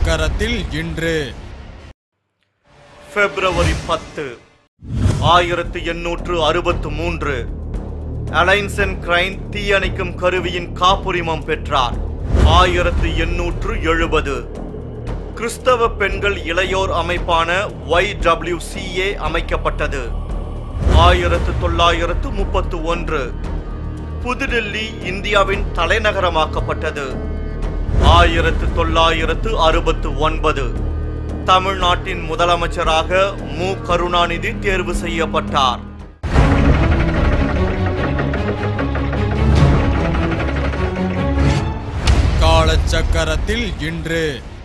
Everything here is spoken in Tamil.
காலச்சக்கரத்தில் இன்று பிப்ரவரி பத்து ஆயிரத்து எண்ணூற்று அறுபத்து மூன்று அலைன்சன் கிரைன் தீயணைக்கும் கருவியின் காப்புரிமம் பெற்றார் ஆயிரத்து எண்ணூற்று எழுபது கிறிஸ்தவ பெண்கள் இளையோர் அமைப்பான YWCA அமைக்கப்பட்டது ஆயிரத்து தொள்ளாயிரத்து முப்பத்து ஒன்று புதுடில்லி இந்தியாவின் தலைநகரமாக்கப்பட்டது ஆயிரத்து தொள்ளாயிரத்து அறுபத்து ஒன்பது தமிழ்நாட்டின் முதலமைச்சராக மு கருணாநிதி தேர்வு செய்யப்பட்டார் காலச்சக்கரத்தில் இன்று